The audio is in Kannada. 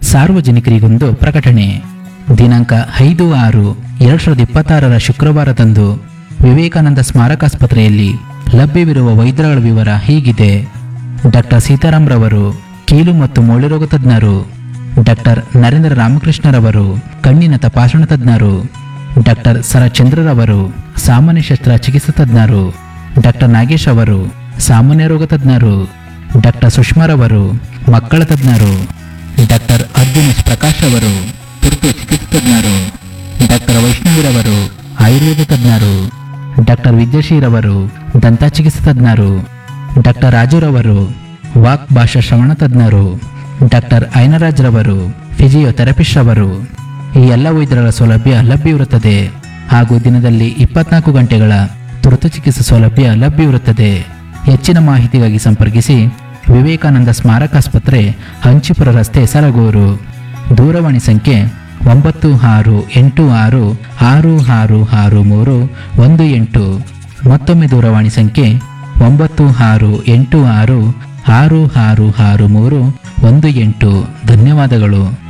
ಸಾರ್ವಜನಿಕರಿಗೊಂದು ಪ್ರಕಟಣೆ ದಿನಾಂಕ ಐದು ಆರು ಎರಡ್ ಸಾವಿರದ ಇಪ್ಪತ್ತಾರರ ಶುಕ್ರವಾರದಂದು ವಿವೇಕಾನಂದ ಸ್ಮಾರಕಾಸ್ಪತ್ರೆಯಲ್ಲಿ ಲಭ್ಯವಿರುವ ವೈದ್ಯರುಗಳ ವಿವರ ಹೀಗಿದೆ ಡಾಕ್ಟರ್ ಸೀತಾರಾಮ್ ರವರು ಕೀಲು ಮತ್ತು ಮೂಳೆರೋಗ ತಜ್ಞರು ಡಾಕ್ಟರ್ ನರೇಂದ್ರ ರಾಮಕೃಷ್ಣರವರು ಕಣ್ಣಿನ ತಪಾಸಣಾ ತಜ್ಞರು ಡಾಕ್ಟರ್ ಸರಚಂದ್ರರವರು ಸಾಮಾನ್ಯ ಶಸ್ತ್ರ ಚಿಕಿತ್ಸಾ ತಜ್ಞರು ಡಾಕ್ಟರ್ ನಾಗೇಶ್ ಅವರು ಸಾಮಾನ್ಯ ರೋಗ ತಜ್ಞರು ಡಾಕ್ಟರ್ ಸುಷ್ಮಾರವರು ಮಕ್ಕಳ ತಜ್ಞರು ಡಾಕ್ಟರ್ ಅರ್ಜುನ್ ಎಸ್ ಪ್ರಕಾಶ್ ಅವರು ತುರ್ತು ಚಿಕಿತ್ಸಾ ತಜ್ಞರು ಡಾಕ್ಟರ್ ವೈಷ್ಣವಿರವರು ಆಯುರ್ವೇದ ತಜ್ಞರು ಡಾಕ್ಟರ್ ವಿದ್ಯಾಶ್ರೀರವರು ದಂತ ಚಿಕಿತ್ಸಾ ತಜ್ಞರು ಡಾಕ್ಟರ್ ರಾಜುರವರು ವಾಕ್ ಭಾಷಾ ಶ್ರವಣ ತಜ್ಞರು ಡಾಕ್ಟರ್ ಐನರಾಜ್ ರವರು ಫಿಸಿಯೋಥೆರಪಿಸ್ಟ್ ರವರು ಈ ಎಲ್ಲ ವೈದ್ಯರ ಸೌಲಭ್ಯ ಲಭ್ಯವಿರುತ್ತದೆ ಹಾಗೂ ದಿನದಲ್ಲಿ ಇಪ್ಪತ್ನಾಲ್ಕು ಗಂಟೆಗಳ ತುರ್ತು ಚಿಕಿತ್ಸಾ ಸೌಲಭ್ಯ ಲಭ್ಯವಿರುತ್ತದೆ ಹೆಚ್ಚಿನ ಮಾಹಿತಿಗಾಗಿ ಸಂಪರ್ಕಿಸಿ ವಿವೇಕಾನಂದ ಸ್ಮಾರಕಾಸ್ಪತ್ರೆ ಹಂಚಿಪುರ ರಸ್ತೆ ಸರಗೂರು ದೂರವಾಣಿ ಸಂಖ್ಯೆ ಒಂಬತ್ತು ಆರು ಎಂಟು ಆರು ಆರು ಆರು ಆರು ಮೂರು ಒಂದು ಎಂಟು ಮತ್ತೊಮ್ಮೆ ದೂರವಾಣಿ ಸಂಖ್ಯೆ ಒಂಬತ್ತು ಆರು ಎಂಟು ಆರು ಆರು ಆರು ಆರು ಮೂರು ಒಂದು ಎಂಟು ಧನ್ಯವಾದಗಳು